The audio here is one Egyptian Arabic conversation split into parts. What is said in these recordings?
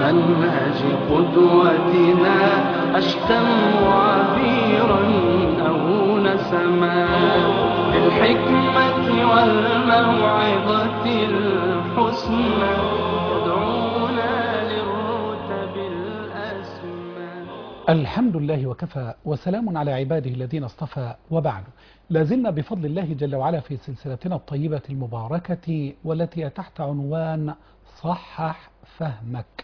منهج قدوتنا أشتم عبيرا أو نسما بالحكمة والموعظة الحسنى يدعونا للرتب الأسمى الحمد لله وكفى وسلام على عباده الذين اصطفى وبعد لازلنا بفضل الله جل وعلا في سلسلتنا الطيبة المباركة والتي تحت عنوان صحح فهمك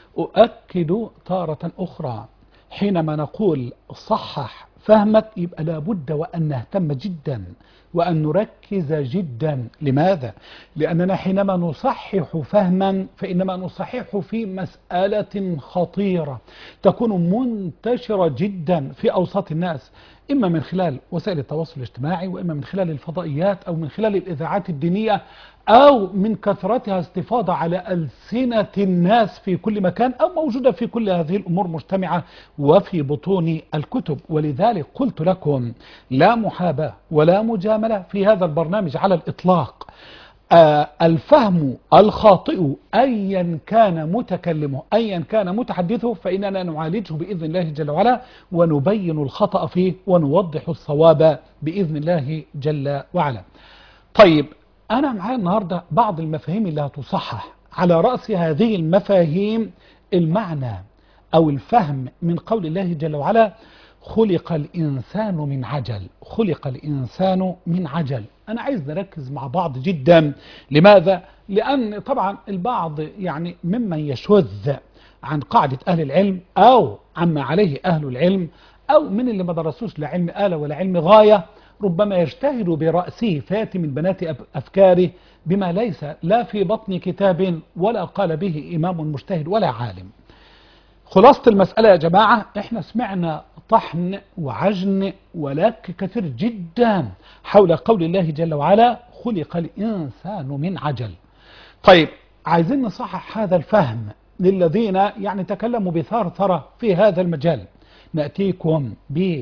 أؤكد تارة أخرى حينما نقول صحح فهمك يبقى لابد وأن نهتم جدا وأن نركز جدا لماذا؟ لأننا حينما نصحح فهما فإنما نصحح في مسألة خطيرة تكون منتشرة جدا في أوساط الناس إما من خلال وسائل التواصل الاجتماعي وإما من خلال الفضائيات أو من خلال الإذاعات الدينية أو من كثرتها استفاضة على ألسنة الناس في كل مكان أو موجودة في كل هذه الأمور مجتمعة وفي بطون الكتب ولذلك قلت لكم لا محاباة ولا مجاملة في هذا البرنامج على الإطلاق آه الفهم الخاطئ أيا كان متكلمه أيا كان متحدثه فإننا نعالجه بإذن الله جل وعلا ونبين الخطأ فيه ونوضح الصواب بإذن الله جل وعلا طيب أنا معايا النهاردة بعض المفاهيم اللي هتصحح على رأس هذه المفاهيم المعنى أو الفهم من قول الله جل وعلا خلق الإنسان من عجل خلق الإنسان من عجل أنا عايز نركز مع بعض جدا لماذا؟ لأن طبعا البعض يعني ممن يشذ عن قاعدة أهل العلم أو عما عليه أهل العلم أو من اللي ما درسوش لا علم آلة ولا علم غاية ربما يجتهد برأسه فيأتي من بنات أفكاره بما ليس لا في بطن كتاب ولا قال به إمام مجتهد ولا عالم خلاصة المسألة يا جماعة احنا سمعنا طحن وعجن ولك كثير جدا حول قول الله جل وعلا خلق الإنسان من عجل طيب عايزين نصحح هذا الفهم للذين يعني تكلموا بثرثرة في هذا المجال نأتيكم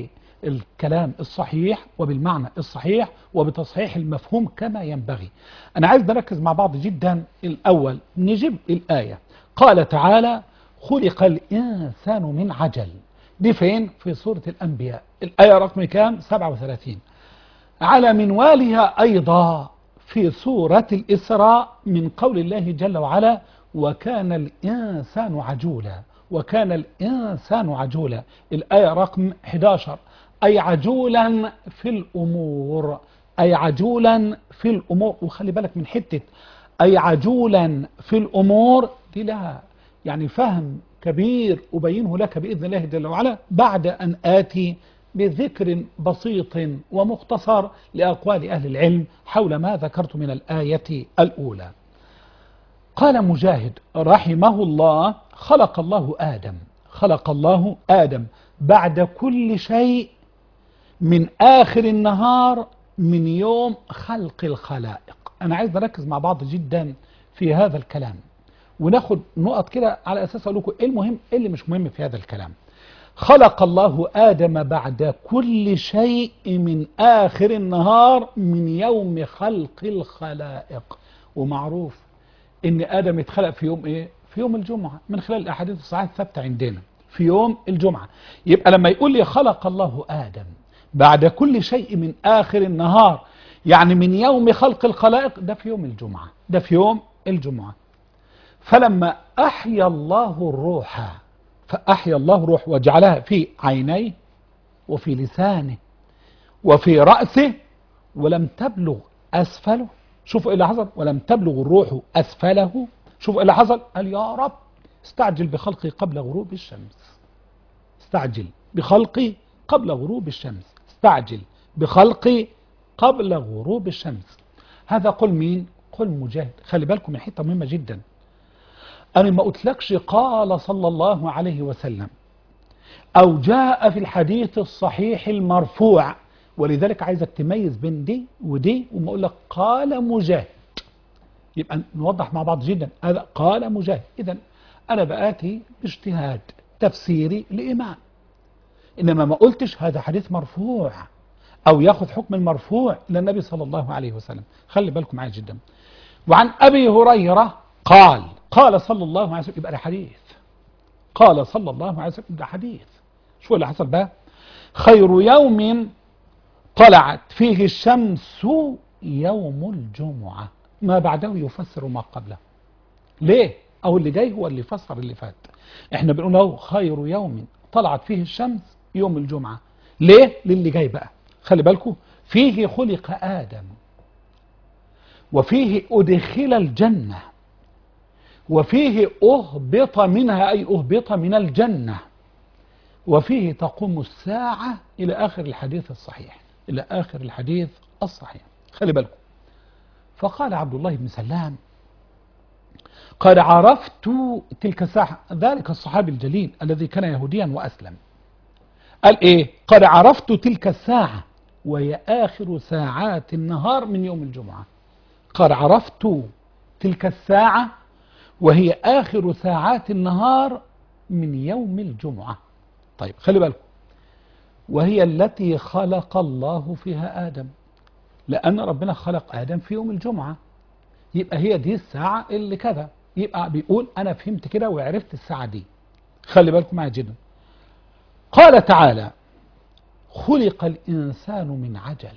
بالكلام الصحيح وبالمعنى الصحيح وبتصحيح المفهوم كما ينبغي أنا عايز نركز مع بعض جدا الأول نجيب الآية قال تعالى خلق الإنسان من عجل دي فين في سورة الأنبياء الآية رقم كام 37 على منوالها أيضا في سورة الإسراء من قول الله جل وعلا وكان الإنسان عجولا وكان الإنسان عجولا الآية رقم 11 أي عجولا في الأمور أي عجولا في الأمور وخلي بالك من حتة أي عجولا في الأمور دي لها يعني فهم كبير أبينه لك بإذن الله جل وعلا بعد أن آتي بذكر بسيط ومختصر لأقوال أهل العلم حول ما ذكرت من الآية الأولى قال مجاهد رحمه الله خلق الله آدم خلق الله آدم بعد كل شيء من آخر النهار من يوم خلق الخلائق أنا عايز نركز مع بعض جدا في هذا الكلام وناخد نقط كده على أساس أقول لكم إيه المهم إيه اللي مش مهم في هذا الكلام خلق الله آدم بعد كل شيء من آخر النهار من يوم خلق الخلائق ومعروف إن آدم اتخلق في يوم إيه في يوم الجمعة من خلال الأحاديث الصحيحة الثابتة عندنا في يوم الجمعة يبقى لما يقول لي خلق الله آدم بعد كل شيء من آخر النهار يعني من يوم خلق الخلائق ده في يوم الجمعة ده في يوم الجمعة فلما أحيا الله الروح فأحيا الله الروح وجعلها في عينيه وفي لسانه وفي رأسه ولم تبلغ أسفله شوفوا إيه اللي حصل ولم تبلغ الروح أسفله شوفوا إيه اللي حصل قال يا رب استعجل بخلقي قبل غروب الشمس استعجل بخلقي قبل غروب الشمس استعجل بخلقي قبل غروب الشمس هذا قل مين قل مجاهد خلي بالكم من حته مهمه جدا أنا ما قلتلكش قال صلى الله عليه وسلم أو جاء في الحديث الصحيح المرفوع ولذلك عايزك تميز بين دي ودي وما أقول لك قال مجاهد يبقى نوضح مع بعض جدا هذا قال مجاهد إذا أنا بآتي باجتهاد تفسيري لإمام إنما ما قلتش هذا حديث مرفوع أو ياخذ حكم المرفوع إلى النبي صلى الله عليه وسلم خلي بالكم معايا جدا وعن أبي هريرة قال قال صلى الله عليه وسلم يبقى الحديث قال صلى الله عليه وسلم ده حديث شو اللي حصل بقى خير يوم طلعت فيه الشمس يوم الجمعة ما بعده يفسر ما قبله ليه او اللي جاي هو اللي يفسر اللي فات احنا بنقول اهو خير يوم طلعت فيه الشمس يوم الجمعة ليه للي جاي بقى خلي بالكم فيه خلق آدم وفيه أدخل الجنة وفيه أهبط منها أي أهبط من الجنة وفيه تقوم الساعة إلى آخر الحديث الصحيح إلى آخر الحديث الصحيح خلي بالكم فقال عبد الله بن سلام قد عرفت تلك الساعة ذلك الصحابي الجليل الذي كان يهوديا وأسلم قال إيه قد عرفت تلك الساعة وهي آخر ساعات النهار من يوم الجمعة قد عرفت تلك الساعة وهي آخر ساعات النهار من يوم الجمعة طيب خلي بالكم وهي التي خلق الله فيها آدم لأن ربنا خلق آدم في يوم الجمعة يبقى هي دي الساعة اللي كذا يبقى بيقول أنا فهمت كده وعرفت الساعة دي خلي بالكم معايا جدا قال تعالى خلق الإنسان من عجل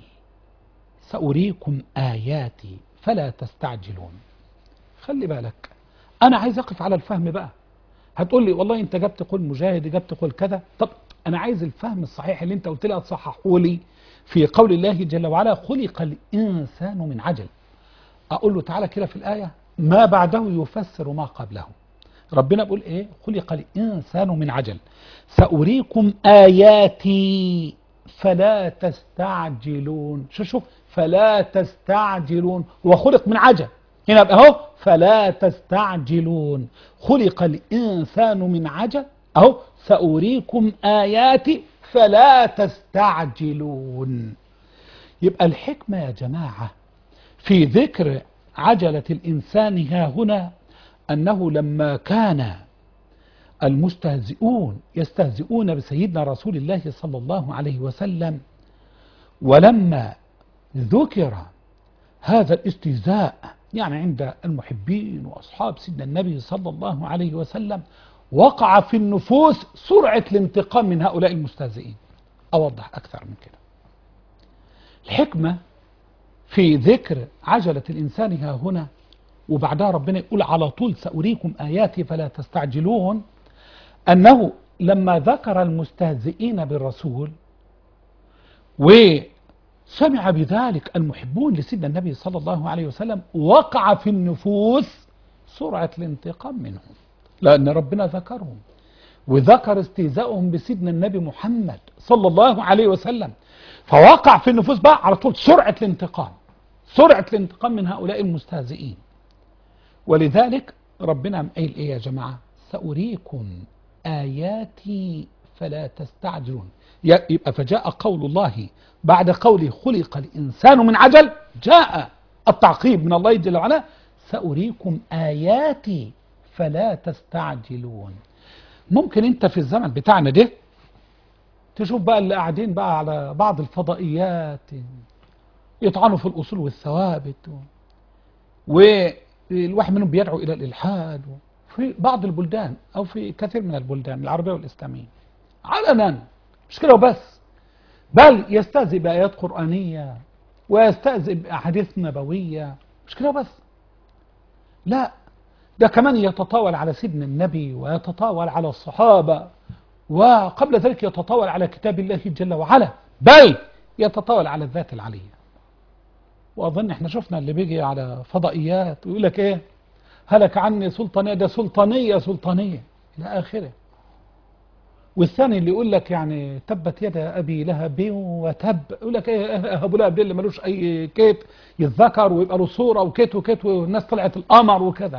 سأريكم آياتي فلا تستعجلون خلي بالك أنا عايز أقف على الفهم بقى هتقول لي والله أنت جبت قول مجاهد جبت قول كذا طب أنا عايز الفهم الصحيح اللي أنت قلت لي تصححه لي في قول الله جل وعلا خلق الإنسان من عجل أقول له تعالى كده في الآية ما بعده يفسر ما قبله ربنا بيقول إيه خلق الإنسان من عجل سأريكم آياتي فلا تستعجلون شوف شوف فلا تستعجلون هو خلق من عجل هنا بقى اهو فلا تستعجلون خلق الإنسان من عجل اهو سأريكم آياتي فلا تستعجلون يبقى الحكمة يا جماعة في ذكر عجلة الإنسان ها هنا أنه لما كان المستهزئون يستهزئون بسيدنا رسول الله صلى الله عليه وسلم ولما ذكر هذا الاستهزاء يعني عند المحبين وأصحاب سيدنا النبي صلى الله عليه وسلم وقع في النفوس سرعة الانتقام من هؤلاء المستهزئين أوضح أكثر من كده الحكمة في ذكر عجلة الإنسان ها هنا وبعدها ربنا يقول على طول سأريكم آياتي فلا تستعجلون أنه لما ذكر المستهزئين بالرسول وسمع بذلك المحبون لسيدنا النبي صلى الله عليه وسلم وقع في النفوس سرعة الانتقام منهم لأن ربنا ذكرهم وذكر استهزاؤهم بسيدنا النبي محمد صلى الله عليه وسلم فوقع في النفوس بقى على طول سرعة الانتقام سرعة الانتقام من هؤلاء المستهزئين ولذلك ربنا قايل ايه يا جماعة سأريكم آياتي فلا تستعجلون يبقى فجاء قول الله بعد قوله خلق الإنسان من عجل جاء التعقيب من الله جل وعلا سأريكم آياتي فلا تستعجلون ممكن انت في الزمن بتاعنا ده تشوف بقى اللي قاعدين بقى على بعض الفضائيات يطعنوا في الأصول والثوابت والواحد منهم بيدعو إلى الإلحاد في بعض البلدان أو في كثير من البلدان العربية والإسلامية علنا مش كده وبس بل يستهزئ بآيات قرآنية ويستهزئ بأحاديث نبوية مش كده وبس لا ده كمان يتطاول على سيدنا النبي ويتطاول على الصحابة وقبل ذلك يتطاول على كتاب الله جل وعلا بل يتطاول على الذات العلية وأظن احنا شفنا اللي بيجي على فضائيات ويقول لك ايه هلك عني سلطانية ده سلطانية سلطانية إلى آخره والثاني اللي يقول لك يعني تبت يد أبي لهب وتب يقول لك ايه أبو لهب ده اللي ملوش أي كيت يتذكر ويبقى له صورة وكيت وكيت والناس طلعت القمر وكذا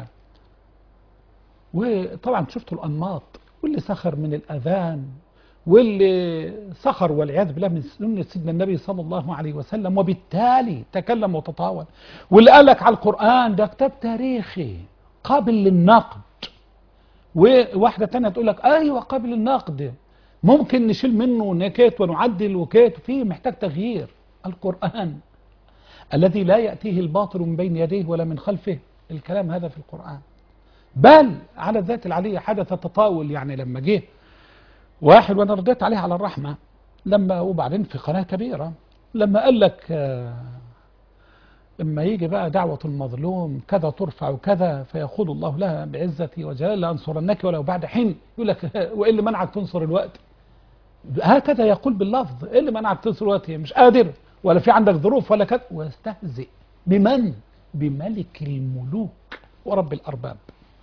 وطبعا شفتوا الأنماط واللي سخر من الأذان واللي سخر والعياذ بالله من سنة سيدنا النبي صلى الله عليه وسلم وبالتالي تكلم وتطاول واللي قال لك على القرآن ده كتاب تاريخي قابل للنقد وواحدة تانية تقول لك أيوة قابل للنقد ممكن نشيل منه نكيت ونعدل وكيت فيه محتاج تغيير القرآن الذي لا يأتيه الباطل من بين يديه ولا من خلفه الكلام هذا في القرآن بل على الذات العلية حدث تطاول يعني لما جه واحد وانا رديت عليه على الرحمة لما وبعدين في قناة كبيرة لما قال لك آه، لما يجي بقى دعوة المظلوم كذا ترفع وكذا فيقول الله لها بعزتي وجلال لأنصرنك ولو بعد حين يقول لك وإيه اللي منعك تنصر الوقت هكذا يقول باللفظ إيه اللي منعك تنصر الوقت مش قادر ولا في عندك ظروف ولا كذا ويستهزئ بمن بملك الملوك ورب الأرباب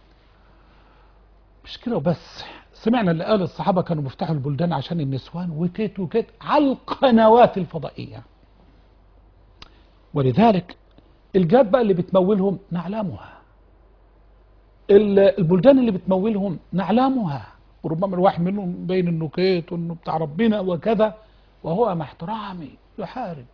مش كده وبس سمعنا اللي قال الصحابة كانوا بيفتحوا البلدان عشان النسوان وكيت وكيت على القنوات الفضائية ولذلك الجاد بقى اللي بتمولهم نعلمها ال- البلدان اللي بتمولهم نعلمها وربما الواحد منهم بين النكيت وانه بتاع ربنا وكذا وهو مع احترامي يحارب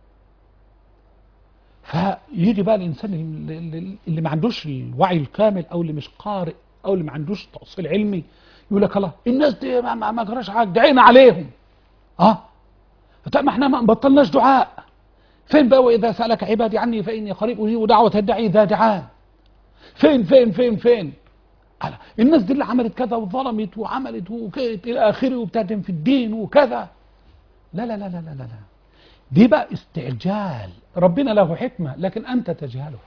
فيجي بقى الانسان اللي, اللي- اللي ما عندوش الوعي الكامل او اللي مش قارئ او اللي ما عندوش تأصيل علمي يقول لك الله الناس دي ما, ما, ما جراش حاجه دعينا عليهم اه طيب ما احنا ما بطلناش دعاء فين بقى واذا سالك عبادي عني فاني قريب اجيب دعوه الداعي اذا دعان فين فين فين فين على الناس دي اللي عملت كذا وظلمت وعملت وكيت الى اخره وبتهدم في الدين وكذا لا لا لا لا لا لا لا. دي بقى استعجال ربنا له حكمه لكن انت تجهلها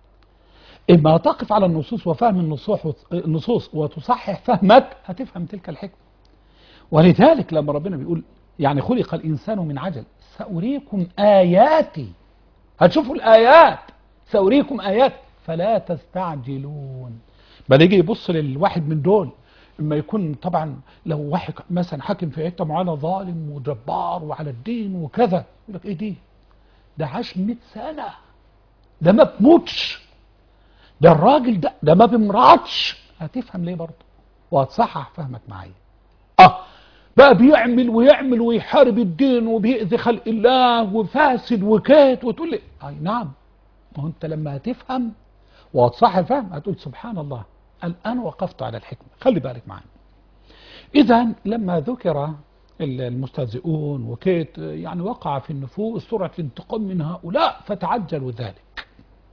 إما تقف على النصوص وفهم النصوص النصوص وتصحح فهمك هتفهم تلك الحكمة ولذلك لما ربنا بيقول يعني خلق الإنسان من عجل سأريكم آياتي هتشوفوا الآيات سأريكم آيات فلا تستعجلون بل يجي يبص للواحد من دول اما يكون طبعا لو واحد مثلا حاكم في حته معينه ظالم وجبار وعلى الدين وكذا يقول لك ايه دي؟ ده عاش 100 سنه ده ما بموتش ده الراجل ده ده ما بيمرضش هتفهم ليه برضه وهتصحح فهمك معايا اه بقى بيعمل ويعمل ويحارب الدين وبيأذي خلق الله وفاسد وكات وتقول لي اي نعم ما هو انت لما هتفهم وهتصحح الفهم هتقول سبحان الله الان وقفت على الحكمه خلي بالك معايا اذا لما ذكر المستهزئون وكيت يعني وقع في النفوس سرعه الانتقام من هؤلاء فتعجلوا ذلك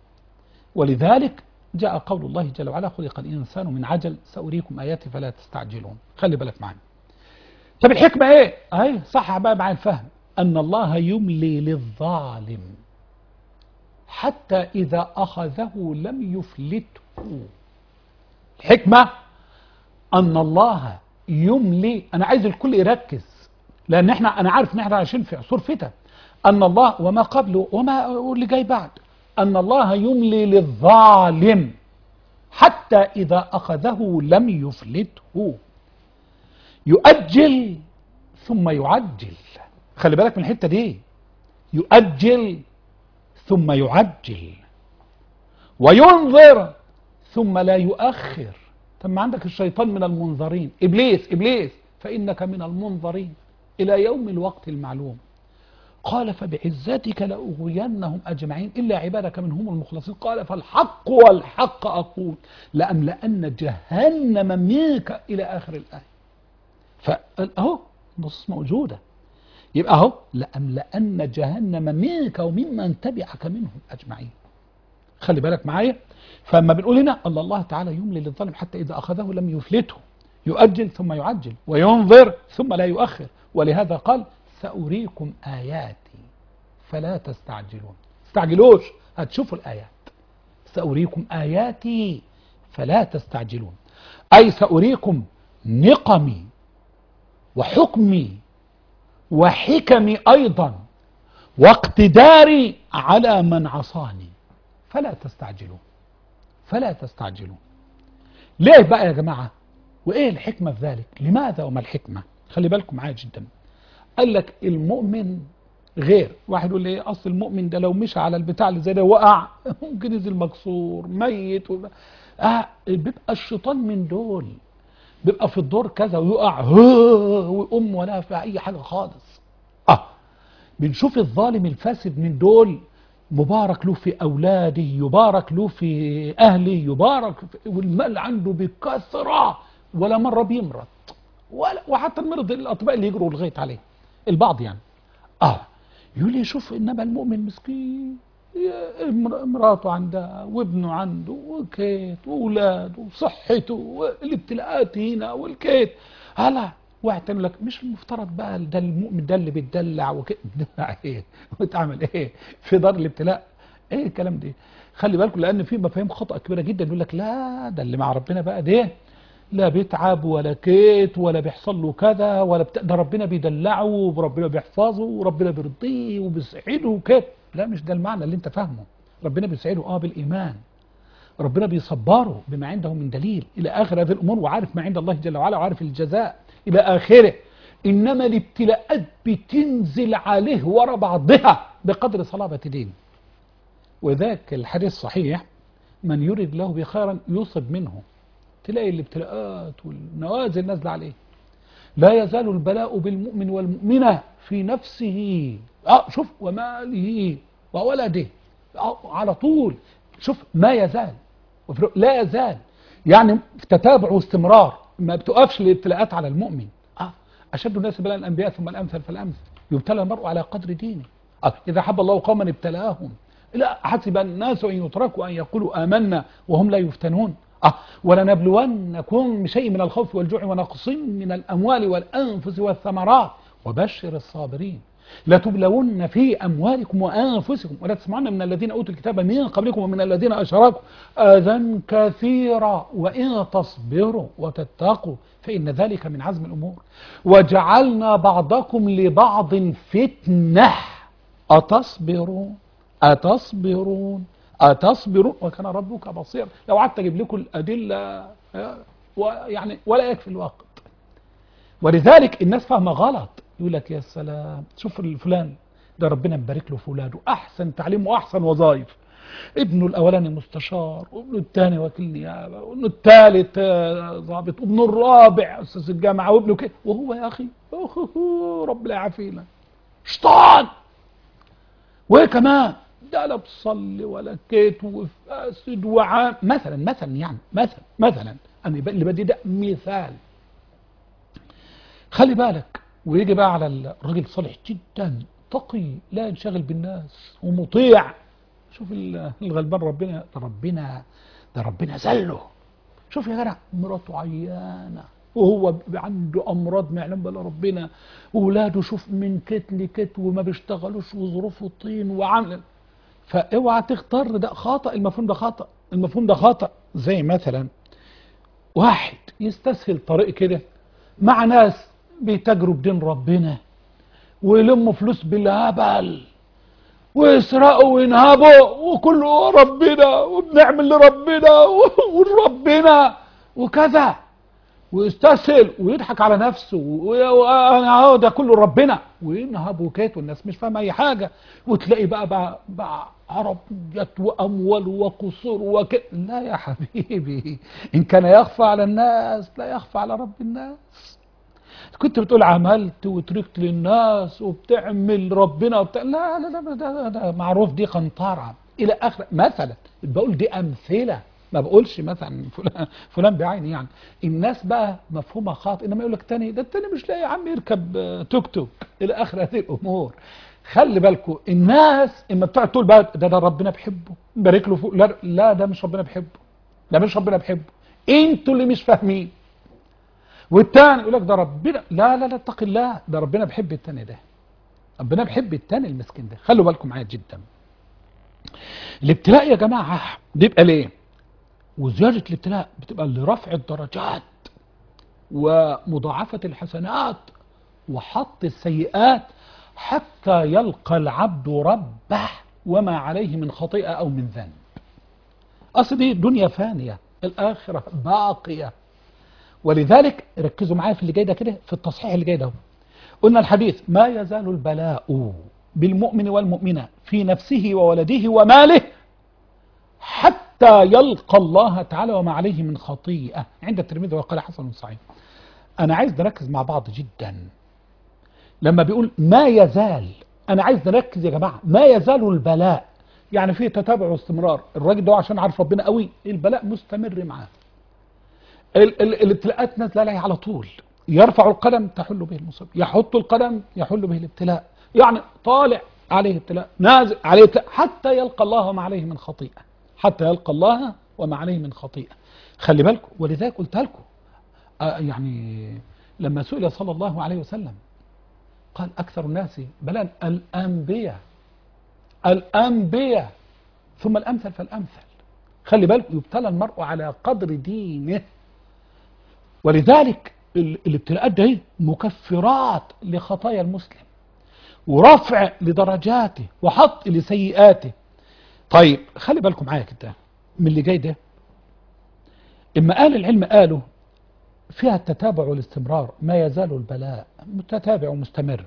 ولذلك جاء قول الله جل وعلا خلق الإنسان من عجل سأريكم آياتي فلا تستعجلون خلي بالك معنا طب الحكمة ايه اهي صح بقى مع الفهم أن الله يملي للظالم حتى إذا أخذه لم يفلته الحكمة أن الله يملي أنا عايز الكل يركز لأن احنا أنا عارف إن احنا عايشين في عصور فتن أن الله وما قبله وما واللي جاي بعد أن الله يملي للظالم حتى إذا أخذه لم يفلته يؤجل ثم يعجل خلي بالك من الحتة دي يؤجل ثم يعجل وينظر ثم لا يؤخر طب ما عندك الشيطان من المنظرين إبليس إبليس فإنك من المنظرين إلى يوم الوقت المعلوم قال فبعزتك لأغوينهم أجمعين إلا عبادك منهم المخلصين قال فالحق والحق أقول لأملأن جهنم منك إلى آخر الآية فأهو نص موجودة يبقى أهو لأملأن جهنم منك وممن تبعك منهم أجمعين خلي بالك معايا فما بنقول هنا الله الله تعالى يملي للظالم حتى إذا أخذه لم يفلته يؤجل ثم يعجل وينظر ثم لا يؤخر ولهذا قال سأريكم آياتي فلا تستعجلون استعجلوش هتشوفوا الآيات سأريكم آياتي فلا تستعجلون أي سأريكم نقمي وحكمي وحكمي أيضا واقتداري على من عصاني فلا تستعجلون فلا تستعجلون ليه بقى يا جماعة وإيه الحكمة في ذلك لماذا وما الحكمة خلي بالكم معايا جدا قال لك المؤمن غير واحد يقول لي اصل المؤمن ده لو مشى على البتاع اللي زي ده وقع ممكن ينزل مكسور ميت و... آه بيبقى الشيطان من دول بيبقى في الدور كذا ويقع ويقوم ولا في اي حاجه خالص اه بنشوف الظالم الفاسد من دول مبارك له في اولاده يبارك له في اهله يبارك في والمال عنده بكثره ولا مره بيمرض ولا وحتى المرض الاطباء اللي يجروا لغايه عليه البعض يعني اه يقول لي شوف انما المؤمن مسكين ي- امر- مراته عندها وابنه عنده وكيت واولاده وصحته والابتلاءات هنا والكيت هلا واحد تاني يقول لك مش المفترض بقى ده المؤمن ده اللي بيتدلع وكده بتدلع ايه وتعمل ايه في دار الابتلاء ايه الكلام ده خلي بالكم لان في مفاهيم خطأ كبيره جدا يقول لك لا ده اللي مع ربنا بقى ده لا بيتعب ولا كيت ولا بيحصل له كذا ولا بت... ده ربنا بيدلعه وربنا بيحفظه وربنا بيرضيه وبيسعده وكده لا مش ده المعنى اللي انت فاهمه ربنا بيسعده اه بالايمان ربنا بيصبره بما عنده من دليل الى اخر هذه الامور وعارف ما عند الله جل وعلا وعارف الجزاء الى اخره انما الابتلاءات بتنزل عليه ورا بعضها بقدر صلابه دينه وذاك الحديث صحيح من يرد له بخيرا يصب منه تلاقي الابتلاءات والنوازل نازله عليه لا يزال البلاء بالمؤمن والمؤمنة في نفسه اه شوف وماله وولده آه على طول شوف ما يزال وفي- لا يزال يعني في تتابع واستمرار ما بتقفش الابتلاءات على المؤمن اه اشد الناس بلاء الانبياء ثم الامثل فالامثل يبتلى المرء على قدر دينه آه اذا حب الله قوما ابتلاهم لا حسب الناس ان يتركوا ان يقولوا امنا وهم لا يفتنون آه ولنبلونكم بشيء من الخوف والجوع ونقص من الاموال والانفس والثمرات وبشر الصابرين لتبلون في اموالكم وانفسكم ولا تسمعن من الذين اوتوا الكتاب من قبلكم ومن الذين اشركوا اذى كثيرا وان تصبروا وتتقوا فان ذلك من عزم الامور وجعلنا بعضكم لبعض فتنه اتصبرون اتصبرون اتصبرون وكان ربك بصيرا لو قعدت اجيب لكم الادله آه، ويعني ولا يكفي الوقت ولذلك الناس فاهمه غلط يقول لك يا سلام شوف الفلان ده ربنا مبارك له في اولاده احسن تعليم واحسن وظائف ابنه الاولاني مستشار وابنه الثاني وكيل نيابه وابنه الثالث آه، ضابط وابنه الرابع استاذ الجامعه وابنه كده وهو يا اخي أوه، رب لا يعافينا شيطان وايه كمان ده لا بتصلي ولا كيت وفاسد وعام مثلا مثلا يعني مثلا مثلا انا يبقى اللي بدي ده مثال خلي بالك ويجي بقى على الراجل صالح جدا تقي لا ينشغل بالناس ومطيع شوف ال- الغلبان ربنا ده ربنا ده ربنا زله شوف يا جدع مراته عيانه وهو ب- عنده امراض ما يعلم بلا ربنا واولاده شوف من كت لكت وما بيشتغلوش وظروفه طين وعامل فاوعى تختار ده خطا المفهوم ده خطا المفهوم ده خطا زي مثلا واحد يستسهل طريق كده مع ناس بيتاجروا بدين ربنا ويلموا فلوس بالهبل ويسرقوا وينهبوا وكله ربنا وبنعمل لربنا وربنا وكذا ويستسهل ويضحك على نفسه وانا اهو ده كله ربنا وينهب وكات والناس مش فاهمه اي حاجه وتلاقي بقى بقى, بقى عربيات واموال وقصور وك لا يا حبيبي ان كان يخفى على الناس لا يخفى على رب الناس كنت بتقول عملت وتركت للناس وبتعمل ربنا وبتاع لا لا لا ده, ده, ده معروف دي قنطرة إلى آخر مثلا بقول دي أمثلة ما بقولش مثلا فلان, فلان بعيني يعني الناس بقى مفهومها خاطئ انما يقول لك تاني ده التاني مش لاقي يا عم يركب آه، توك توك الى اخر هذه الامور خلي بالكم الناس اما بتقعد تقول بقى ده ده ربنا بيحبه بارك له فوق لا لا ده مش ربنا بيحبه ده مش ربنا بيحبه انتوا اللي مش فاهمين والتاني يقول لك ده ربنا لا لا لا اتق الله ده ربنا بيحب التاني ده ربنا بيحب التاني المسكين ده خلوا بالكم معايا جدا الابتلاء يا جماعه بيبقى ليه وزياده الابتلاء بتبقى لرفع الدرجات ومضاعفه الحسنات وحط السيئات حتى يلقى العبد ربه وما عليه من خطيئه او من ذنب اصل دي دنيا فانيه الاخره باقيه ولذلك ركزوا معايا في اللي جاي ده كده في التصحيح اللي جاي ده قلنا الحديث ما يزال البلاء بالمؤمن والمؤمنة في نفسه وولده وماله حتى يلقى الله تعالى وما عليه من خطيئة عند الترمذي وقال حسن صحيح أنا عايز نركز مع بعض جدا لما بيقول ما يزال أنا عايز نركز يا جماعة ما يزال البلاء يعني فيه تتابع واستمرار الراجل ده عشان عارف ربنا قوي البلاء مستمر معاه ال- ال- الابتلاءات نازله عليه على طول يرفع القدم تحل به المصيبه يحط القدم يحل به الابتلاء يعني طالع عليه ابتلاء نازل عليه ابتلاء حتى يلقى الله وما عليه من خطيئة حتى يلقى الله وما عليه من خطيئة خلي بالكم ولذلك قلت لكم آه يعني لما سئل صلى الله عليه وسلم قال أكثر الناس بلاء الأنبياء الأنبياء ثم الأمثل فالأمثل خلي بالك يبتلى المرء على قدر دينه ولذلك ال- الابتلاءات دي مكفرات لخطايا المسلم ورفع لدرجاته وحط لسيئاته طيب خلي بالكم معايا كده من اللي جاي ده اما قال العلم قالوا فيها التتابع والاستمرار ما يزال البلاء متتابع ومستمر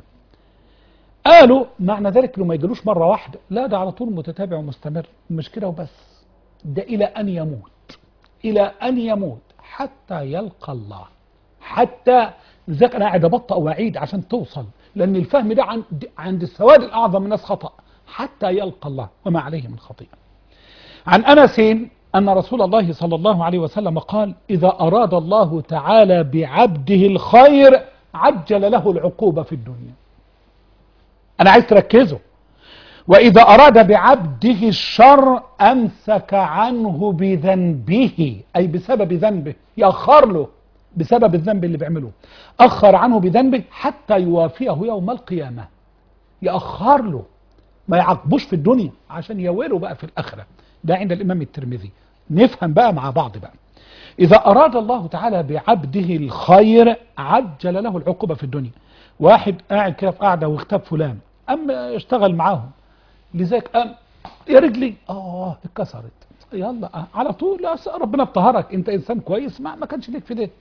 قالوا معنى ذلك انه ما يجيلوش مره واحده لا ده على طول متتابع ومستمر مش كده وبس ده الى ان يموت الى ان يموت حتى يلقى الله حتى لذلك انا قاعد ابطأ واعيد عشان توصل لان الفهم ده عند عند السواد الاعظم من الناس خطأ حتى يلقى الله وما عليه من خطيئه عن انس ان رسول الله صلى الله عليه وسلم قال اذا اراد الله تعالى بعبده الخير عجل له العقوبه في الدنيا انا عايز تركزوا واذا اراد بعبده الشر امسك عنه بذنبه اي بسبب ذنبه ياخر له بسبب الذنب اللي بيعمله اخر عنه بذنبه حتى يوافيه يوم القيامه ياخر له ما يعاقبوش في الدنيا عشان يويله بقى في الاخره ده عند الامام الترمذي نفهم بقى مع بعض بقى اذا اراد الله تعالى بعبده الخير عجل له العقوبه في الدنيا واحد قاعد كده في قاعده واختاب فلان اما اشتغل معاهم لذلك قام يا رجلي اه اتكسرت يلا آه، على طول لا س- ربنا بطهرك انت انسان كويس ما, ما كانش ليك في ده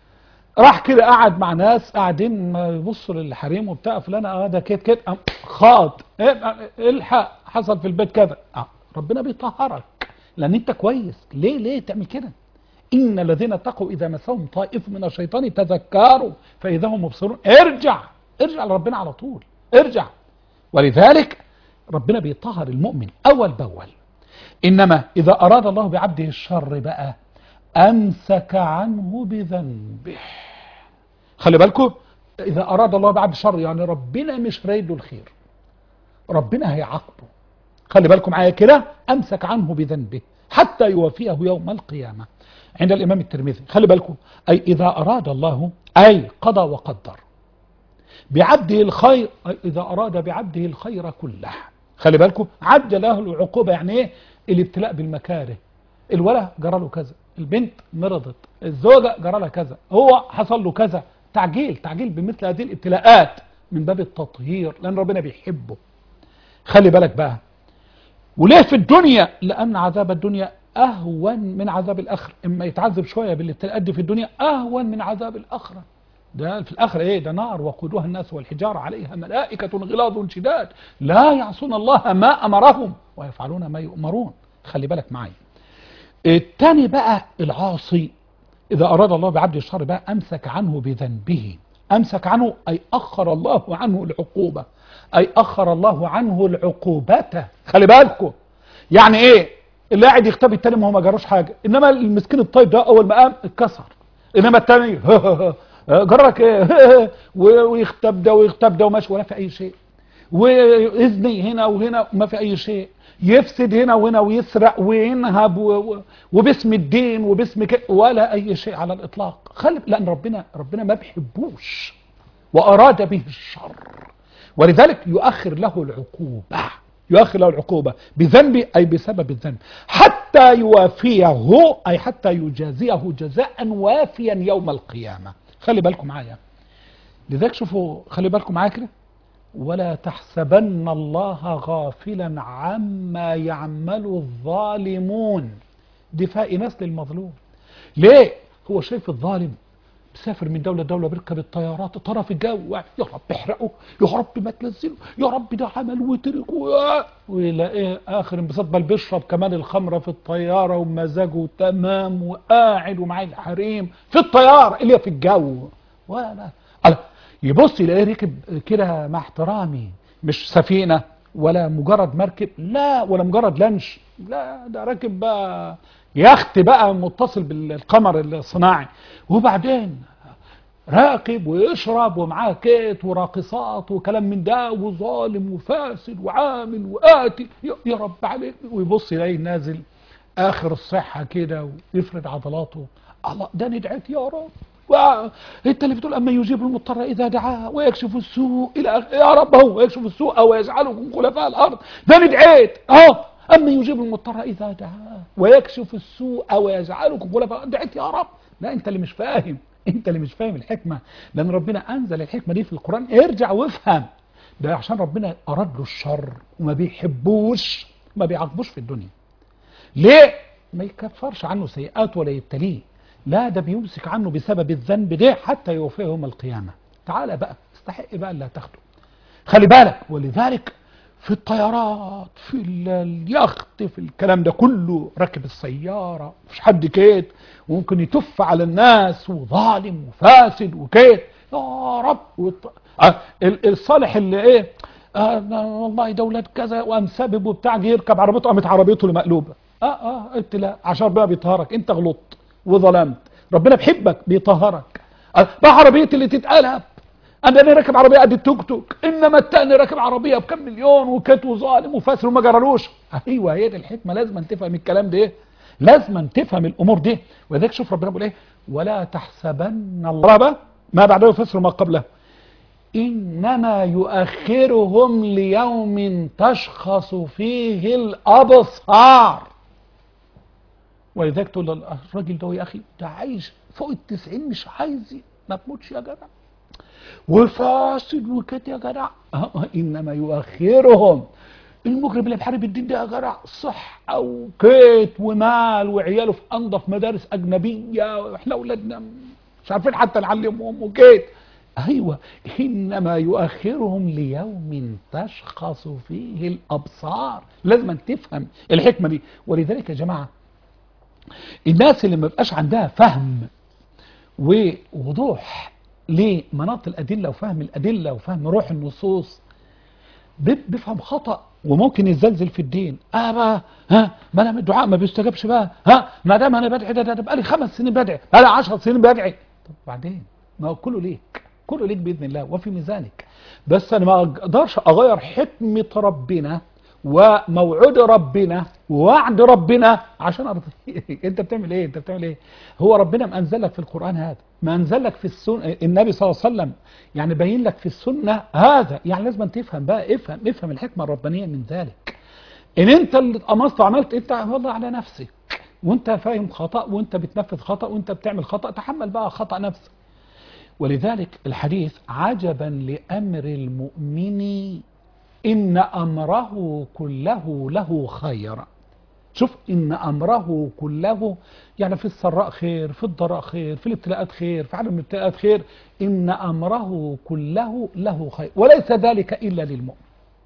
راح كده قعد مع ناس قاعدين ما يبصوا للحريم وبتاع فلان اه ده كده كده قام خاض إيه، آه، الحق حصل في البيت كذا اه ربنا بيطهرك لان انت كويس ليه ليه تعمل كده ان الذين اتقوا اذا مسهم طائف من الشيطان تذكروا فاذا هم مبصرون ارجع ارجع لربنا على طول ارجع ولذلك ربنا بيطهر المؤمن اول باول انما اذا اراد الله بعبده الشر بقى امسك عنه بذنبه خلي بالكم اذا اراد الله بعبد الشر يعني ربنا مش رايد له الخير ربنا هيعاقبه خلي بالكم معايا كده امسك عنه بذنبه حتى يوافيه يوم القيامه عند الامام الترمذي خلي بالكم اي اذا اراد الله اي قضى وقدر بعبده الخير أي اذا اراد بعبده الخير كله خلي بالكم عجل له العقوبه يعني ايه الابتلاء بالمكاره الولد جرى له كذا البنت مرضت الزوجه جرى لها كذا هو حصل له كذا تعجيل تعجيل بمثل هذه الابتلاءات من باب التطهير لان ربنا بيحبه خلي بالك بقى وليه في الدنيا لأن عذاب الدنيا أهون من عذاب الآخرة إما يتعذب شوية بالابتلاءات دي في الدنيا أهون من عذاب الآخرة ده في الآخرة إيه ده نار وقودها الناس والحجارة عليها ملائكة غلاظ شداد لا يعصون الله ما أمرهم ويفعلون ما يؤمرون خلي بالك معايا التاني بقى العاصي إذا أراد الله بعبد الشر بقى أمسك عنه بذنبه أمسك عنه أي أخر الله عنه العقوبة أي أخر الله عنه العقوبة خلي بالكم يعني إيه اللي قاعد يختبي التاني ما هو ما جراش حاجة إنما المسكين الطيب ده أول ما قام اتكسر إنما التاني جرك إيه ويختب ده ويختب ده وماشي ولا في أي شيء وإذني هنا وهنا وما في أي شيء يفسد هنا وهنا ويسرق وينهب و... و... وباسم الدين وباسم ك... ولا أي شيء على الإطلاق خلي لأن ربنا ربنا ما بيحبوش وأراد به الشر ولذلك يؤخر له العقوبة يؤخر له العقوبة بذنب أي بسبب الذنب حتى يوافيه أي حتى يجازيه جزاء وافيا يوم القيامة خلي بالكم معايا لذلك شوفوا خلي بالكم معايا كده ولا تحسبن الله غافلا عما يعمل الظالمون دفاع نسل المظلوم ليه هو شايف الظالم مسافر من دولة لدولة بيركب الطيارات طرف الجو يا رب احرقه يا رب ما تنزله يا رب ده عمل وترك ويلاقيه اخر انبساط بل بيشرب كمان الخمرة في الطيارة ومزاجه تمام وقاعد ومعاه الحريم في الطيارة اللي هي في الجو ولا ألا يبص يلاقيه ركب كده مع احترامي مش سفينة ولا مجرد مركب لا ولا مجرد لانش لا ده راكب بقى يخت بقى متصل بالقمر الصناعي وبعدين راكب ويشرب ومعاه كيت وراقصات وكلام من ده وظالم وفاسد وعامل وقاتل يا- يا رب عليك ويبص يلاقيه نازل اخر الصحة كده ويفرد عضلاته الله ده ندعيت يا رب و- انت اللي بتقول اما يجيب المضطر اذا دعاه ويكشف السوء الى آخر- يا رب هو يكشف السوء او يجعلكم خلفاء الارض ده ندعيت اه اما يجيب المضطر اذا دعاه ويكشف السوء او يجعلكم خلفاء الارض دعيت يا رب لا انت اللي مش فاهم انت اللي مش فاهم الحكمه لان ربنا انزل الحكمه دي في القران ارجع وافهم ده عشان ربنا اراد له الشر وما بيحبوش ما بيعاقبوش في الدنيا ليه ما يكفرش عنه سيئات ولا يبتليه لا ده بيمسك عنه بسبب الذنب ده حتى يوفيه يوم القيامة تعالى بقى استحق بقى اللي هتاخده خلي بالك ولذلك في الطيارات في ال- اليخت في الكلام ده كله راكب السيارة مفيش حد كيت وممكن يتف على الناس وظالم وفاسد وكيت يا رب والط... آه ال- الصالح اللي ايه آه أنا والله دولة كذا وقام سابب وبتاع جه يركب عربيته قامت عربيته اللي مقلوبة اه اه ابتلاء عشان بقى بيطهرك انت غلطت وظلمت ربنا بيحبك بيطهرك آه بقى عربيتي اللي تتقلب انا انا راكب عربيه قد التوك توك انما التاني راكب عربيه بكم مليون وكات وظالم وفاسر وما جرالوش ايوه هي دي الحكمه لازم تفهم الكلام ده لازم تفهم الامور دي ولذلك شوف ربنا بيقول ايه ولا تحسبن الله بقى ما بعده يفسر ما قبله انما يؤخرهم ليوم تشخص فيه الابصار ولذلك تقول له الراجل ده يا اخي ده عايش فوق التسعين مش عايز ي- ما تموتش يا جدع وفاسد وكده يا جدع آه، آه، انما يؤخرهم المجرم اللي بيحارب الدين ده يا جدع صح او كيت ومال وعياله في انظف مدارس اجنبيه واحنا اولادنا مش عارفين حتى نعلمهم وكيت ايوه انما يؤخرهم ليوم تشخص فيه الابصار لازم تفهم الحكمه دي ولذلك يا جماعه الناس اللي ما بقاش عندها فهم ووضوح لمناط الأدلة وفهم الأدلة وفهم روح النصوص بي- بيفهم خطأ وممكن يزلزل في الدين اه بقى ها ما انا الدعاء ما بيستجابش بقى ها ما دام انا بدعي ده, ده, ده بقالي خمس سنين بدعي بقالي 10 سنين بدعي طب بعدين ما هو كله ليك كله ليك باذن الله وفي ميزانك بس انا ما اقدرش اغير حكمه ربنا وموعود ربنا ووعد ربنا عشان ارضي انت بتعمل ايه انت بتعمل ايه هو ربنا ما انزل لك في القران هذا ما انزل لك في السنه النبي صلى الله عليه وسلم يعني بين لك في السنه هذا يعني لازم تفهم بقى افهم افهم الحكمه الربانيه من ذلك ان انت اللي اتقمصت وعملت انت والله على نفسك وانت فاهم خطا وانت بتنفذ خطا وانت بتعمل خطا تحمل بقى خطا نفسك ولذلك الحديث عجبا لامر المؤمن ان امره كله له خير شوف ان امره كله يعني في السراء خير في الضراء خير في الابتلاءات خير في عدم الابتلاءات خير ان امره كله له خير وليس ذلك الا للمؤمن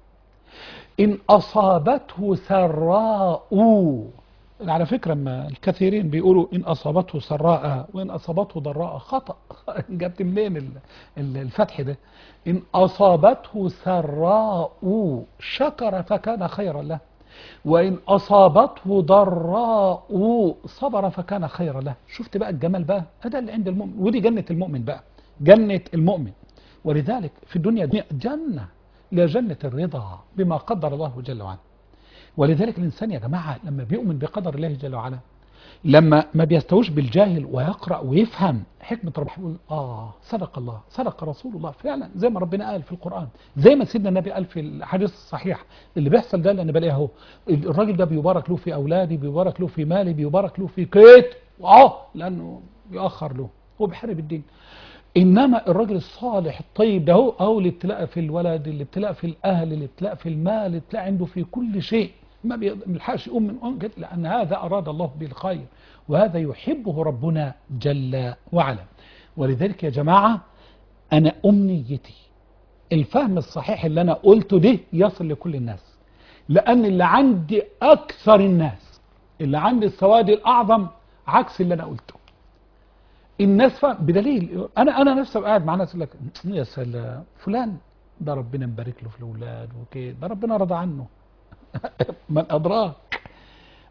إن أصابته سراء على فكرة ما الكثيرين بيقولوا إن أصابته سراء وإن أصابته ضراء خطأ جبت منين ال- ال- الفتح ده إن أصابته سراء شكر فكان خيرا له وإن أصابته ضراء صبر فكان خيرا له شفت بقى الجمال بقى هذا اللي عند المؤمن ودي جنة المؤمن بقى جنة المؤمن ولذلك في الدنيا دي جنة لجنة الرضا بما قدر الله جل وعلا ولذلك الإنسان يا جماعة لما بيؤمن بقدر الله جل وعلا لما ما بيستوش بالجاهل ويقرأ ويفهم حكمة ربنا يقول آه صدق الله صدق رسول الله فعلا زي ما ربنا قال في القرآن زي ما سيدنا النبي قال في الحديث الصحيح اللي بيحصل ده اللي أنا بلاقيه اهو الراجل ده بيبارك له في أولادي بيبارك له في مالي بيبارك له في كيت آه لأنه يؤخر له هو بيحارب الدين انما الراجل الصالح الطيب ده هو او الابتلاء في الولد الابتلاء في الاهل الابتلاء في المال الابتلاء عنده في كل شيء ما بيلحقش يقوم من أنجد لان هذا اراد الله بالخير وهذا يحبه ربنا جل وعلا ولذلك يا جماعه انا امنيتي الفهم الصحيح اللي انا قلته ده يصل لكل الناس لان اللي عندي اكثر الناس اللي عندي السواد الاعظم عكس اللي انا قلته الناس فاهم بدليل انا انا نفسي أبقى قاعد مع ناس يقول لك يا سلام فلان ده ربنا مبارك له في الاولاد وكده ده ربنا رضى عنه من ادراك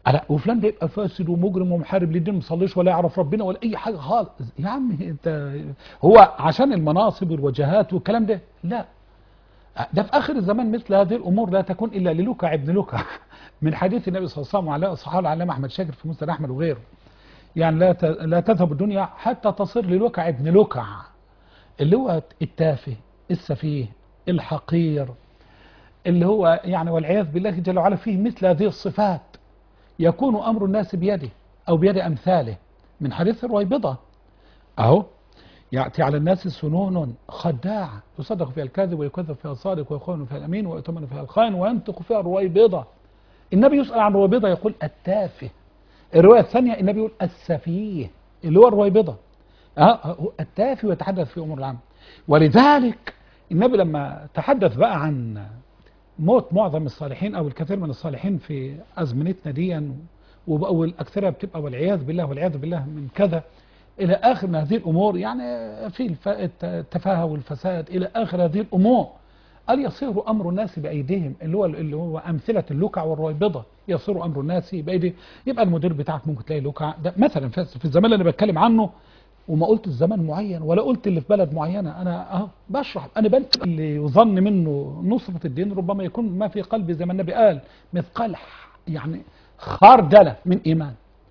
لا وفلان ده يبقى فاسد ومجرم ومحارب للدين ما بيصليش ولا يعرف ربنا ولا اي حاجه خالص يا عم انت هو عشان المناصب والوجهات والكلام ده لا ده في اخر الزمان مثل هذه الامور لا تكون الا للوكع ابن لوكع من حديث النبي صلى الله عليه وسلم وعلى الصحابه العلامه احمد شاكر في مسند احمد وغيره يعني لا ت- لا تذهب الدنيا حتى تصير للوكع ابن لوكع اللي هو التافه السفيه الحقير اللي هو يعني والعياذ بالله جل وعلا فيه مثل هذه الصفات يكون أمر الناس بيده أو بيد أمثاله من حديث الرويبضة أهو يأتي على الناس سنون خداعة يصدق فيها الكاذب ويكذب فيها الصادق ويخون فيها الأمين ويؤتمن فيها الخائن وينطق فيها الرويبضة النبي يسأل عن الرويبضة يقول التافه الرواية الثانية النبي يقول السفيه اللي هو الرويبضة أه هو التافه ويتحدث في أمور العامة ولذلك النبي لما تحدث بقى عن موت معظم الصالحين او الكثير من الصالحين في ازمنتنا دي وب- والاكثرها بتبقى والعياذ بالله والعياذ بالله من كذا الى اخر من هذه الامور يعني في الف- الت- التفاهه والفساد الى اخر هذه الامور قال يصير امر الناس بايديهم اللي هو اللي هو امثله اللكع والرويبضه يصير امر الناس بايديهم يبقى المدير بتاعك ممكن تلاقي لكع ده مثلا في في الزمان اللي انا بتكلم عنه وما قلت الزمان معين ولا قلت اللي في بلد معينه انا اهو بشرح انا بنت اللي يظن منه نصرة الدين ربما يكون ما في قلبي زي ما النبي قال مثقال ح- يعني خردله من ايمان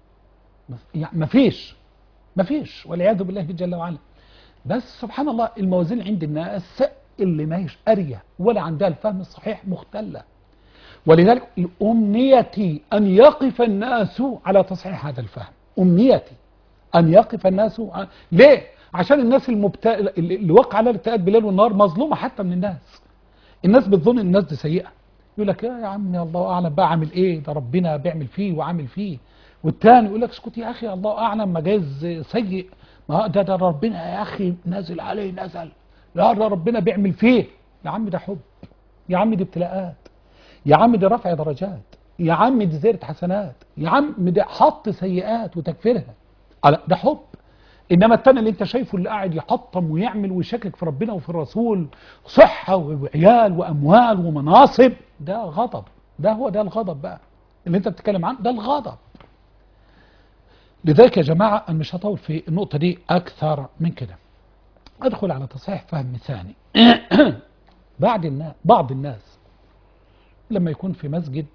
يعني ما فيش ما فيش والعياذ بالله جل وعلا بس سبحان الله الموازين عند الناس اللي ما هيش قاريه ولا عندها الفهم الصحيح مختله ولذلك أمنيتي أن يقف الناس على تصحيح هذا الفهم أمنيتي أن يقف الناس ع- ليه؟ عشان الناس المبت... اللي اللي وقع على الاكتئاب بالليل والنهار مظلومة حتى من الناس الناس بتظن ان الناس دي سيئة يقول لك يا عمي الله أعلم بقى عامل إيه ده ربنا بيعمل فيه وعامل فيه والتاني يقول لك اسكت يا أخي الله أعلم ما جايز سيء ما ده ده ربنا يا أخي نازل عليه نزل لا ده ربنا بيعمل فيه يا عم ده حب يا عم دي ابتلاءات يا عم دي رفع درجات يا عم دي زيادة حسنات يا عم ده حط سيئات وتكفيرها على ده حب انما التاني اللي انت شايفه اللي قاعد يحطم ويعمل ويشكك في ربنا وفي الرسول صحة وعيال واموال ومناصب ده غضب ده هو ده الغضب بقى اللي انت بتتكلم عنه ده الغضب لذلك يا جماعة أنا مش هطول في النقطة دي أكثر من كده أدخل على تصحيح فهم ثاني بعد الناس بعض الناس لما يكون في مسجد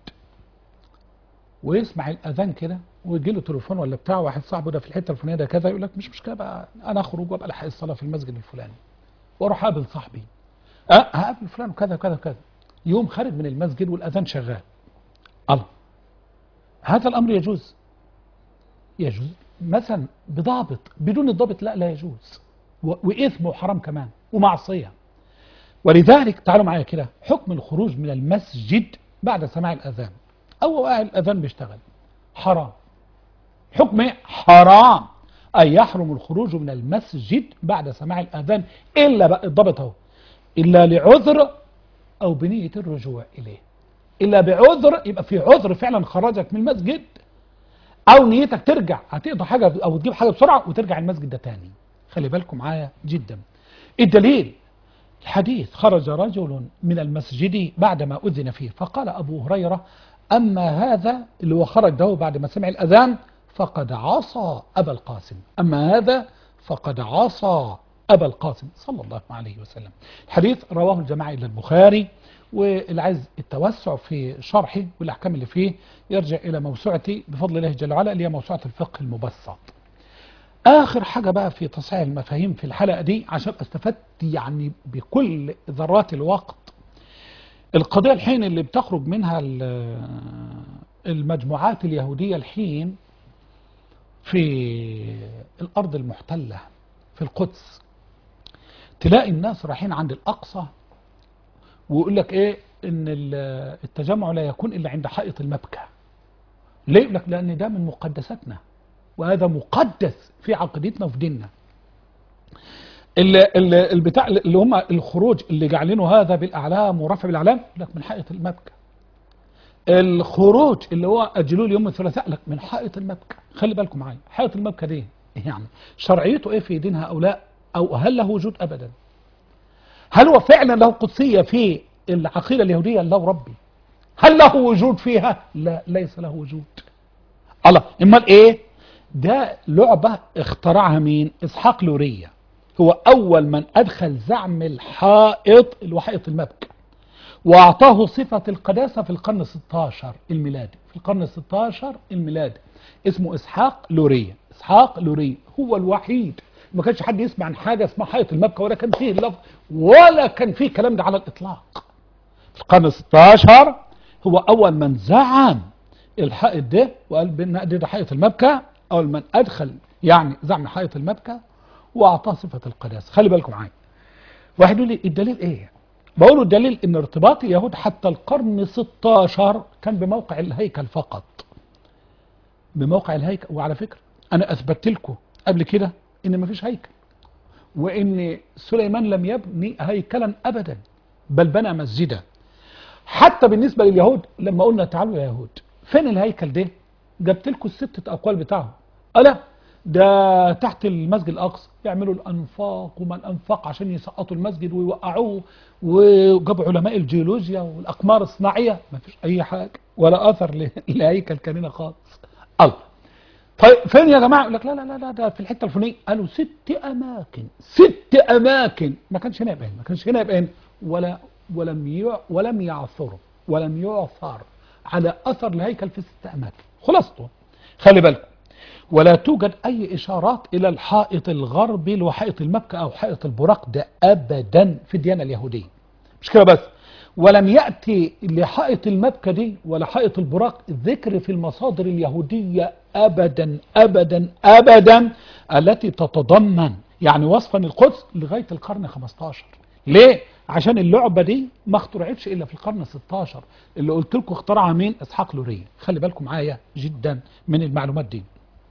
ويسمع الاذان كده ويجي له تليفون ولا بتاع واحد صاحبه ده في الحته الفلانيه ده كذا يقول لك مش مشكله بقى انا اخرج وابقى الحق الصلاه في المسجد الفلاني واروح اقابل صاحبي اه هقابل فلان وكذا وكذا وكذا يوم خارج من المسجد والاذان شغال الله هذا الامر يجوز يجوز مثلا بضابط بدون الضابط لا لا يجوز و- واثم وحرام كمان ومعصيه ولذلك تعالوا معايا كده حكم الخروج من المسجد بعد سماع الأذان أو قاعد الأذان بيشتغل حرام حكم إيه؟ حرام أي يحرم الخروج من المسجد بعد سماع الأذان إلا بقى الضبط أهو إلا لعذر أو بنية الرجوع إليه إلا بعذر يبقى في عذر فعلا خرجك من المسجد أو نيتك ترجع هتقضي حاجة أو تجيب حاجة بسرعة وترجع المسجد ده تاني خلي بالكم معايا جدا الدليل الحديث خرج رجل من المسجد بعدما أذن فيه فقال أبو هريرة أما هذا اللي هو خرج ده بعد ما سمع الأذان فقد عصى أبا القاسم أما هذا فقد عصى أبا القاسم صلى الله عليه وسلم الحديث رواه الجماعة إلى البخاري واللي عايز التوسع في شرحه والأحكام اللي فيه يرجع إلى موسوعتي بفضل الله جل وعلا اللي هي موسوعة الفقه المبسط آخر حاجة بقى في تصحيح المفاهيم في الحلقة دي عشان استفدت يعني بكل ذرات الوقت القضية الحين اللي بتخرج منها ال- المجموعات اليهودية الحين في الأرض المحتلة في القدس تلاقي الناس رايحين عند الأقصى ويقول لك إيه إن ال- التجمع لا يكون إلا عند حائط المبكى ليه يقول لك لأن ده من مقدساتنا وهذا مقدس في عقيدتنا وفي ديننا ال- ال- البتاع اللي هم الخروج اللي جعلينه هذا بالاعلام ورفع بالاعلام يقول لك من حائط المبكى الخروج اللي هو اجلوه ليوم الثلاثاء لك من حائط المبكى خلي بالكم معايا حائط المبكى دي يعني شرعيته ايه في دين هؤلاء او هل له وجود ابدا هل هو فعلا له قدسيه في العقيده اليهوديه له ربي هل له وجود فيها لا ليس له وجود الله امال ايه ده لعبة اخترعها مين اسحاق لورية هو اول من ادخل زعم الحائط اللي هو حائط المبكى واعطاه صفة القداسة في القرن 16 الميلادي في القرن 16 الميلادي اسمه اسحاق لورية اسحاق لورية هو الوحيد ما كانش حد يسمع عن حاجة اسمها حائط المبكى ولا كان فيه اللفظ ولا كان فيه الكلام ده على الاطلاق في القرن 16 هو اول من زعم الحائط ده وقال بان ده حائط المبكى اول من ادخل يعني زعم حائط المبكى واعطاه صفة القداسة خلي بالكم معايا واحد يقول لي الدليل ايه بقول له الدليل ان ارتباط اليهود حتى القرن 16 كان بموقع الهيكل فقط بموقع الهيكل وعلى فكرة انا اثبتت لكم قبل كده ان مفيش هيكل وان سليمان لم يبني هيكلا ابدا بل بنى مسجدا حتى بالنسبة لليهود لما قلنا تعالوا يا يهود فين الهيكل ده جبت لكم الستة اقوال بتاعهم ألا ده تحت المسجد الأقصى يعملوا الأنفاق وما الأنفاق عشان يسقطوا المسجد ويوقعوه وجابوا علماء الجيولوجيا والأقمار الصناعية ما فيش أي حاجة ولا أثر لهيكل كان هنا خالص الله طيب فين يا جماعة يقول لك لا لا لا لا ده في الحتة الفلانية قالوا ست أماكن ست أماكن ما كانش هنا يبقى هنا ما كانش هنا يبقى هنا ولا ولم يع ولم يعثر ولم يعثر على أثر الهيكل في ست أماكن خلاصته خلي بالكم ولا توجد أي إشارات إلى الحائط الغربي اللي هو حائط المبكى أو حائط البراق ده أبدا في الديانة اليهودية مش كده بس ولم يأتي لحائط المبكى دي ولا حائط البراق ذكر في المصادر اليهودية أبدا أبدا أبدا التي تتضمن يعني وصفا القدس لغاية القرن 15 ليه؟ عشان اللعبة دي ما اخترعتش إلا في القرن 16 اللي قلت لكم اخترعها مين؟ إسحاق لورية خلي بالكم معايا جدا من المعلومات دي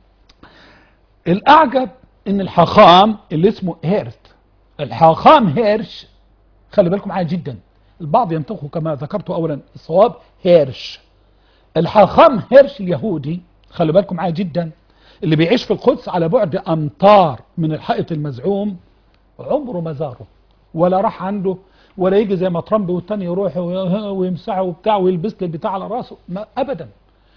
الأعجب إن الحاخام اللي اسمه هيرت الحاخام هيرش خلي بالكم معايا جدا البعض ينطقه كما ذكرت أولا الصواب هيرش الحاخام هيرش اليهودي خلي بالكم معايا جدا اللي بيعيش في القدس على بعد أمتار من الحائط المزعوم عمره ما زاره ولا راح عنده ولا يجي زي ما ترامب والتاني يروح ويمسحه وبتاع ويلبس له البتاع على راسه ما ابدا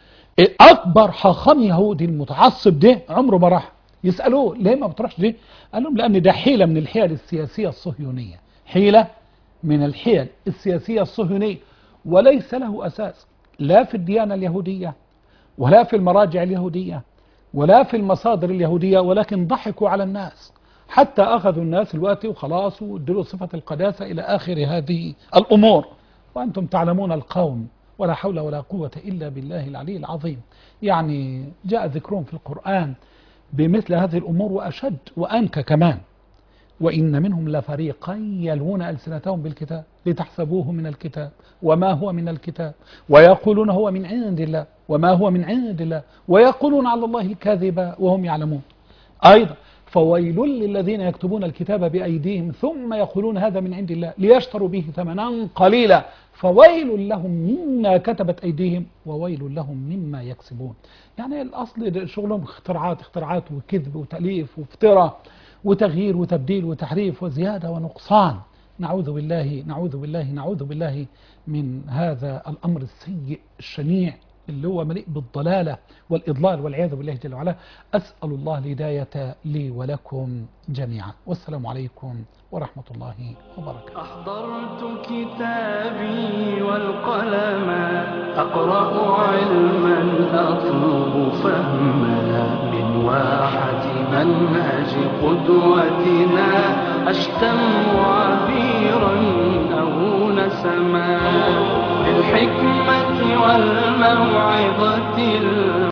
اكبر حاخام يهودي المتعصب ده عمره ما راح يسالوه ليه ما بتروحش دي قال لهم لان ده حيله من الحيل السياسيه الصهيونيه حيله من الحيل السياسيه الصهيونيه وليس له اساس لا في الديانه اليهوديه ولا في المراجع اليهوديه ولا في المصادر اليهوديه ولكن ضحكوا على الناس حتى أخذوا الناس الوقت وخلاص وادلوا صفة القداسة إلى آخر هذه الأمور وأنتم تعلمون القوم ولا حول ولا قوة إلا بالله العلي العظيم يعني جاء ذكرهم في القرآن بمثل هذه الأمور وأشد وأنكى كمان وإن منهم لفريقا يلوون ألسنتهم بالكتاب لتحسبوه من الكتاب وما هو من الكتاب ويقولون هو من عند الله وما هو من عند الله ويقولون على الله الكاذب وهم يعلمون أيضا فويل للذين يكتبون الكتاب بأيديهم ثم يقولون هذا من عند الله ليشتروا به ثمنا قليلا فويل لهم مما كتبت أيديهم وويل لهم مما يكسبون يعني الأصل شغلهم اختراعات اختراعات وكذب وتأليف وافتراء وتغيير وتبديل وتحريف وزيادة ونقصان نعوذ بالله نعوذ بالله نعوذ بالله من هذا الأمر السيء الشنيع اللي هو مليء بالضلالة والإضلال والعياذ بالله جل وعلا أسأل الله الهداية لي ولكم جميعا والسلام عليكم ورحمة الله وبركاته أحضرت كتابي والقلم أقرأ علما أطلب فهما من واحة منهج قدوتنا أشتم عبيرا أو نسما بالحكمة والموعظة